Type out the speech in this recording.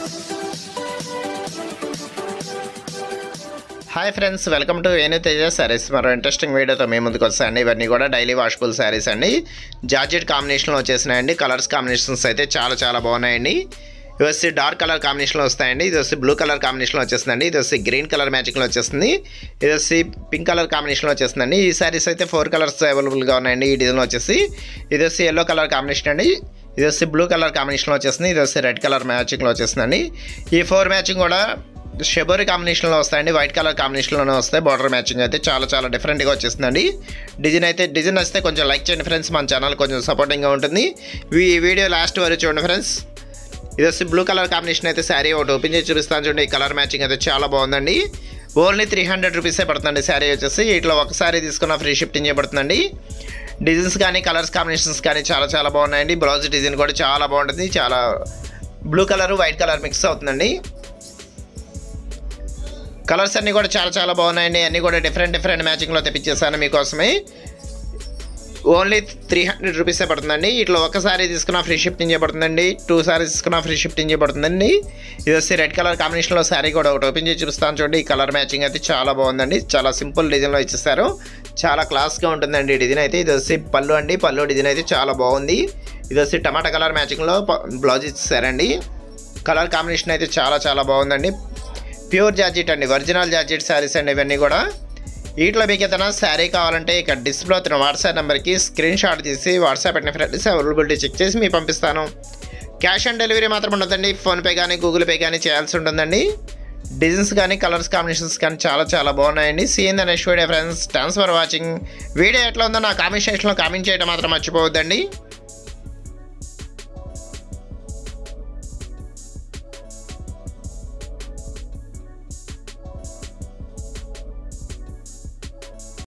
hi friends welcome to ఏను తేజ శారీస్ మరో interesting వీడియోతో మేము ముందుకు వస్తాయండి ఇవన్నీ కూడా డైలీ వాషబుల్ శారీస్ అండి జార్జెట్ కాంబినేషన్లో వచ్చేసినాయండి కలర్స్ కాంబినేషన్స్ అయితే చాలా చాలా బాగున్నాయండి ఇవి వచ్చి డార్క్ కలర్ కాంబినేషన్లో వస్తాయండి ఇది వచ్చి బ్లూ కలర్ కాంబినేషన్లో వచ్చేస్తుందండి ఇది వచ్చి గ్రీన్ కలర్ మ్యాచింగ్లో వచ్చేస్తుంది ఇది వచ్చి పింక్ కలర్ కాంబినేషన్లో వచ్చేస్తుందండి ఈ శారీస్ అయితే ఫోర్ కలర్స్ అవైలబుల్గా ఉన్నాయండి ఈ డిజైన్లో వచ్చేసి ఇది వచ్చి ఎల్లో కలర్ కాంబినేషన్ అండి ఇది వచ్చి బ్లూ కలర్ కాంబినేషన్లో వచ్చేస్తుంది ఇది వచ్చి రెడ్ కలర్ మ్యాచింగ్లో వచ్చేస్తుందండి ఈ ఫోర్ మ్యాచింగ్ కూడా షెబోరి కాంబినేషన్లో వస్తాయండి వైట్ కలర్ కాంబినేషన్లోనే వస్తాయి బార్డర్ మ్యాచింగ్ అయితే చాలా చాలా డిఫరెంట్గా వచ్చేస్తుందండి డిజైన్ అయితే డిజైన్ వస్తే కొంచెం లైక్ చేయండి ఫ్రెండ్స్ మన ఛానల్ కొంచెం సపోర్టింగ్గా ఉంటుంది ఈ వీడియో లాస్ట్ వరకు చూడండి ఫ్రెండ్స్ ఇది వచ్చి బ్లూ కలర్ కాంబినేషన్ అయితే శారీ ఒకటి ఓపెన్ చేసి చూపిస్తాను చూడండి ఈ కలర్ మ్యాచింగ్ అయితే చాలా బాగుందండి ఓన్లీ త్రీ హండ్రెడ్ రూపీసే పడుతుందండి శారీ వచ్చేసి ఇట్లా ఒక శారీ తీసుకున్న ఫ్రీ షిఫ్టింగ్ చేయబడుతుందండి డిజైన్స్ కానీ కలర్స్ కాంబినేషన్స్ కానీ చాలా చాలా బాగున్నాయండి బ్లౌజ్ డిజైన్ కూడా చాలా బాగుంటుంది చాలా blue colour white colour mix అవుతుందండి కలర్స్ అన్నీ కూడా చాలా చాలా బాగున్నాయండి అన్నీ కూడా డిఫరెంట్ డిఫరెంట్ మ్యాచింగ్లో తెప్పించేసాను మీకోసమే ఓన్లీ త్రీ హండ్రెడ్ రూపీసే పడుతుందండి ఇట్లా ఒకసారి తీసుకున్న ఫ్రీ షిఫ్టింగ్ చేయబడుతుందండి టూ సారీస్ తీసుకున్న ఫ్రీ షిఫ్టింగ్ చేయబడుతుందండి ఇది వచ్చి రెడ్ కలర్ కాంబినేషన్లో శారీ కూడా ఒకటి ఓపెన్ చేసి చూపిస్తాను చూడండి ఈ కలర్ మ్యాచింగ్ అయితే చాలా బాగుందండి చాలా సింపుల్ డిజైన్లో ఇచ్చేస్తారు చాలా క్లాస్గా ఉంటుందండి ఈ డిజైన్ అయితే ఇది వచ్చి పళ్ళు అండి పళ్ళు డిజైన్ అయితే చాలా బాగుంది ఇది వచ్చి టమాటా కలర్ మ్యాచింగ్లో బ్లౌజ్ ఇచ్చేసారండి కలర్ కాంబినేషన్ అయితే చాలా చాలా బాగుందండి ప్యూర్ జార్జెట్ అండి ఒరిజినల్ జార్జెట్ శారీస్ అండి ఇవన్నీ కూడా వీటిలో మీకు ఏదైనా శారీ కావాలంటే ఇక్కడ డిస్ప్లే అవుతున్న వాట్సాప్ నెంబర్కి స్క్రీన్ షాట్ తీసి వాట్సాప్ పెట్టిన ఫ్రెండ్స్ అవైలబిలిటీ చెక్ చేసి మీకు పంపిస్తాను క్యాష్ ఆన్ డెలివరీ మాత్రం ఉండదండి ఫోన్పే కానీ గూగుల్ పే కానీ చేయాల్సి ఉంటుందండి డిజైన్స్ కానీ కలర్స్ కాంబినేషన్స్ కానీ చాలా చాలా బాగున్నాయండి see in the next video friends thanks for watching video ఎట్లా ఉందో నా కామెంట్ సెక్షన్లో కామెంట్ చేయడం మాత్రం మర్చిపోవద్దండి